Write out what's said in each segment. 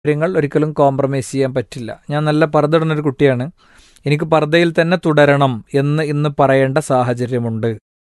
കാര്യങ്ങൾ ഒരിക്കലും കോംപ്രമൈസ് ചെയ്യാൻ പറ്റില്ല ഞാൻ നല്ല പർദ്ദ ഒരു കുട്ടിയാണ് എനിക്ക് പർദ്ദയിൽ തന്നെ തുടരണം എന്ന് ഇന്ന് പറയേണ്ട സാഹചര്യമുണ്ട്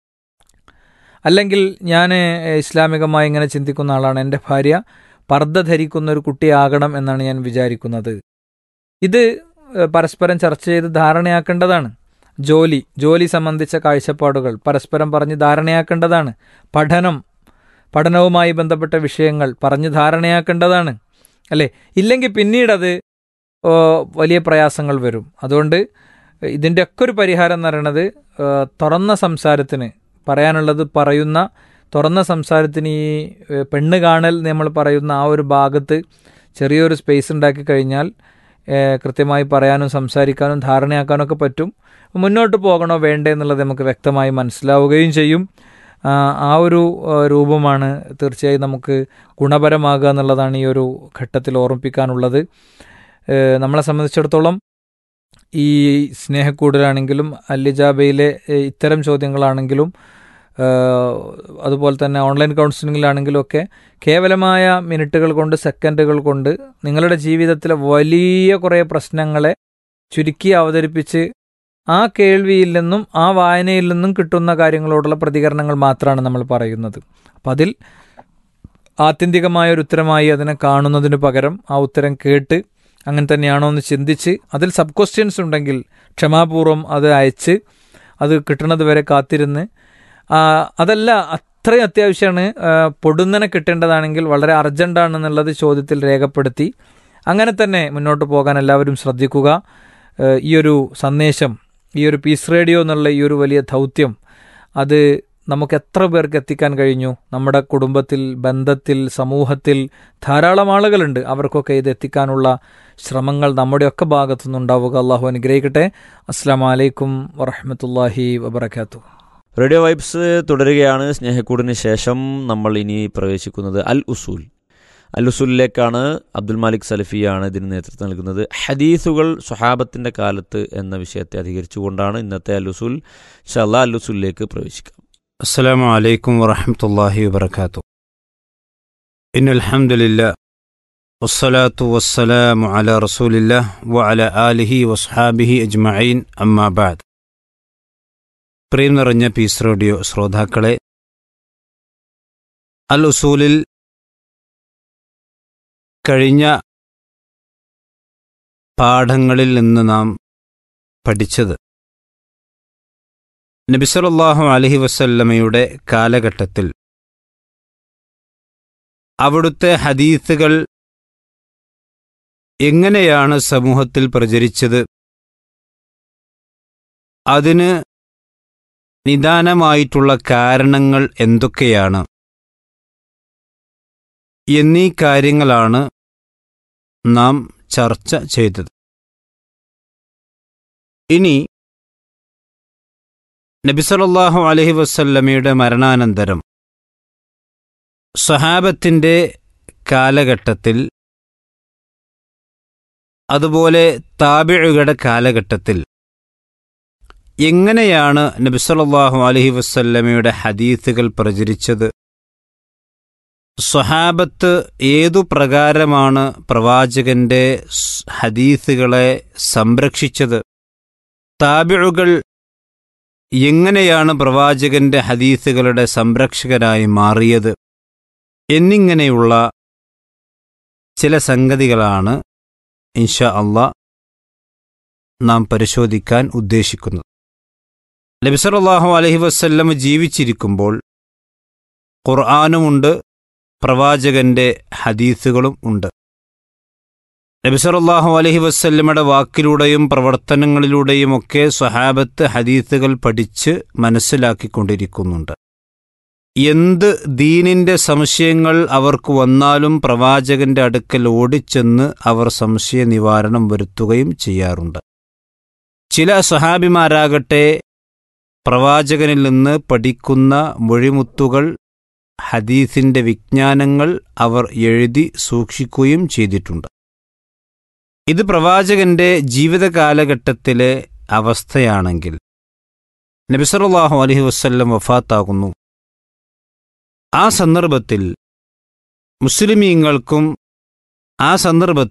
അല്ലെങ്കിൽ ഞാൻ ഇസ്ലാമികമായി ഇങ്ങനെ ചിന്തിക്കുന്ന ആളാണ് എൻ്റെ ഭാര്യ പർദ്ദ ധരിക്കുന്ന ഒരു കുട്ടിയാകണം എന്നാണ് ഞാൻ വിചാരിക്കുന്നത് ഇത് ഏഹ്, പരസ്പരം ചർച്ച ചെയ്ത് ധാരണയാക്കേണ്ടതാണ് ജോലി ജോലി സംബന്ധിച്ച കാഴ്ചപ്പാടുകൾ പരസ്പരം പറഞ്ഞ് ധാരണയാക്കേണ്ടതാണ് പഠനം പഠനവുമായി ബന്ധപ്പെട്ട വിഷയങ്ങൾ പറഞ്ഞ് ധാരണയാക്കേണ്ടതാണ് അല്ലേ ഇല്ലെങ്കിൽ പിന്നീടത് ഓ, വലിയ പ്രയാസങ്ങൾ വരും അതുകൊണ്ട് ഇതിൻ്റെയൊക്കെ ഒരു പരിഹാരം എന്ന് പറയുന്നത് ഏഹ്, തുറന്ന സംസാരത്തിന് പറയാനുള്ളത് പറയുന്ന തുറന്ന സംസാരത്തിന് ഈ ഏഹ്, പെണ്ണ് കാണൽ നമ്മൾ പറയുന്ന ആ ഒരു ഭാഗത്ത് ചെറിയൊരു സ്പേസ് ഉണ്ടാക്കി കഴിഞ്ഞാൽ ഏഹ്, കൃത്യമായി പറയാനും സംസാരിക്കാനും ധാരണയാക്കാനും ഒക്കെ പറ്റും മുന്നോട്ട് പോകണോ വേണ്ടേ എന്നുള്ളത് നമുക്ക് വ്യക്തമായി മനസ്സിലാവുകയും ചെയ്യും ആ, ആ ഒരു ആ, രൂപമാണ് തീർച്ചയായും നമുക്ക് ഗുണപരമാകുക എന്നുള്ളതാണ് ഈ ഒരു ഘട്ടത്തിൽ ഓർമ്മിപ്പിക്കാനുള്ളത് ഏഹ്, നമ്മളെ സംബന്ധിച്ചിടത്തോളം ഈ സ്നേഹക്കൂടലാണെങ്കിലും അല്ലിജാബയിലെ ഏഹ്, ഇത്തരം ചോദ്യങ്ങളാണെങ്കിലും ഏഹ്, അതുപോലെ തന്നെ ഓൺലൈൻ കൗൺസിലിങ്ങിലാണെങ്കിലും ഒക്കെ കേവലമായ മിനിറ്റുകൾ കൊണ്ട് സെക്കൻഡുകൾ കൊണ്ട് നിങ്ങളുടെ ജീവിതത്തിലെ വലിയ കുറേ പ്രശ്നങ്ങളെ ചുരുക്കി അവതരിപ്പിച്ച് ആ കേൾവിയിൽ നിന്നും ആ വായനയിൽ നിന്നും കിട്ടുന്ന കാര്യങ്ങളോടുള്ള പ്രതികരണങ്ങൾ മാത്രമാണ് നമ്മൾ പറയുന്നത് അപ്പം അതിൽ ആത്യന്തികമായ ഒരു ഉത്തരമായി അതിനെ കാണുന്നതിന് പകരം ആ ഉത്തരം കേട്ട് അങ്ങനെ തന്നെയാണോ എന്ന് ചിന്തിച്ച് അതിൽ സബ് ക്വസ്റ്റ്യൻസ് ഉണ്ടെങ്കിൽ ക്ഷമാപൂർവ്വം അത് അയച്ച് അത് കിട്ടുന്നത് വരെ കാത്തിരുന്ന് ആ, അതല്ല അത്രയും അത്യാവശ്യമാണ് ആ, പൊടുന്നനെ കിട്ടേണ്ടതാണെങ്കിൽ വളരെ അർജൻറ്റാണെന്നുള്ളത് ചോദ്യത്തിൽ രേഖപ്പെടുത്തി അങ്ങനെ തന്നെ മുന്നോട്ട് പോകാൻ എല്ലാവരും ശ്രദ്ധിക്കുക ഏഹ് ഈ ഒരു സന്ദേശം ഈ ഒരു പീസ് റേഡിയോ എന്നുള്ള ഈ ഒരു വലിയ ദൗത്യം അത് നമുക്ക് എത്ര പേർക്ക് എത്തിക്കാൻ കഴിഞ്ഞു നമ്മുടെ കുടുംബത്തിൽ ബന്ധത്തിൽ സമൂഹത്തിൽ ധാരാളം ആളുകളുണ്ട് അവർക്കൊക്കെ ഇത് എത്തിക്കാനുള്ള ശ്രമങ്ങൾ നമ്മുടെയൊക്കെ ഭാഗത്തു നിന്നുണ്ടാവുക അള്ളാഹു അനുഗ്രഹിക്കട്ടെ അസ്സാം വലൈക്കും വറഹമത്തല്ലാഹി വബർക്കാത്തു റേഡിയോ വൈബ്സ് തുടരുകയാണ് സ്നേഹക്കൂടിന് ശേഷം നമ്മൾ ഇനി പ്രവേശിക്കുന്നത് അൽ ഉസൂൽ അൽ ഉസൂലിലേക്കാണ് അബ്ദുൽ മാലിക് സലഫിയാണ് ഇതിന് നേതൃത്വം നൽകുന്നത് ഹദീസുകൾ സ്വഹാബത്തിൻ്റെ കാലത്ത് എന്ന വിഷയത്തെ അധികരിച്ചുകൊണ്ടാണ് ഇന്നത്തെ അൽ ഉസൂൽ ഷല്ല അൽ ഉസൂലിലേക്ക് പ്രവേശിക്കാം السلام عليكم ورحمة الله وبركاته إن الحمد لله والصلاة والسلام على رسول الله وعلى آله وصحابه أجمعين أما بعد പ്രിയം നിറഞ്ഞ പീസ് റേഡിയോ ശ്രോതാക്കളെ അൽ ഉസൂലിൽ കഴിഞ്ഞ പാഠങ്ങളിൽ നിന്ന് നാം പഠിച്ചത് നബിസലല്ലാഹു അലഹി വസല്ലമയുടെ കാലഘട്ടത്തിൽ അവിടുത്തെ ഹദീസുകൾ എങ്ങനെയാണ് സമൂഹത്തിൽ പ്രചരിച്ചത് അതിന് നിദാനമായിട്ടുള്ള കാരണങ്ങൾ എന്തൊക്കെയാണ് എന്നീ കാര്യങ്ങളാണ് നാം ചർച്ച ചെയ്തത് ഇനി നബിസലല്ലാഹു അലഹി വസല്ലമയുടെ മരണാനന്തരം സഹാബത്തിൻ്റെ കാലഘട്ടത്തിൽ അതുപോലെ താബിഴുകളുടെ കാലഘട്ടത്തിൽ എങ്ങനെയാണ് നബിസലല്ലാഹു അലഹി വസല്ലമയുടെ ഹദീസുകൾ പ്രചരിച്ചത് സ്വഹാബത്ത് ഏതു പ്രകാരമാണ് പ്രവാചകന്റെ സ് ഹദീസുകളെ സംരക്ഷിച്ചത് താബിഴുകൾ എങ്ങനെയാണ് പ്രവാചകന്റെ ഹദീസുകളുടെ സംരക്ഷകരായി മാറിയത് എന്നിങ്ങനെയുള്ള ചില സംഗതികളാണ് ഇൻഷാ അള്ളാ നാം പരിശോധിക്കാൻ ഉദ്ദേശിക്കുന്നത് നബിസറല്ലാഹു അലഹി വസ്ല്ലം ജീവിച്ചിരിക്കുമ്പോൾ ഖുർആാനുമുണ്ട് പ്രവാചകന്റെ ഹദീസുകളും ഉണ്ട് നബിസറല്ലാഹു അലഹി വസ്ല്ലമയുടെ വാക്കിലൂടെയും പ്രവർത്തനങ്ങളിലൂടെയുമൊക്കെ സ്വഹാബത്ത് ഹദീസുകൾ പഠിച്ച് മനസ്സിലാക്കിക്കൊണ്ടിരിക്കുന്നുണ്ട് എന്ത് ദീനിന്റെ സംശയങ്ങൾ അവർക്ക് വന്നാലും പ്രവാചകന്റെ അടുക്കൽ ഓടിച്ചെന്ന് അവർ സംശയ നിവാരണം വരുത്തുകയും ചെയ്യാറുണ്ട് ചില സഹാബിമാരാകട്ടെ പ്രവാചകനിൽ നിന്ന് പഠിക്കുന്ന മൊഴിമുത്തുകൾ ഹദീസിന്റെ വിജ്ഞാനങ്ങൾ അവർ എഴുതി സൂക്ഷിക്കുകയും ചെയ്തിട്ടുണ്ട് ഇത് പ്രവാചകന്റെ ജീവിത കാലഘട്ടത്തിലെ അവസ്ഥയാണെങ്കിൽ നബിസറല്ലാഹു അലഹി വസ്ല്ലം വഫാത്താകുന്നു ആ സന്ദർഭത്തിൽ മുസ്ലിമീങ്ങൾക്കും ആ സന്ദർഭത്തിൽ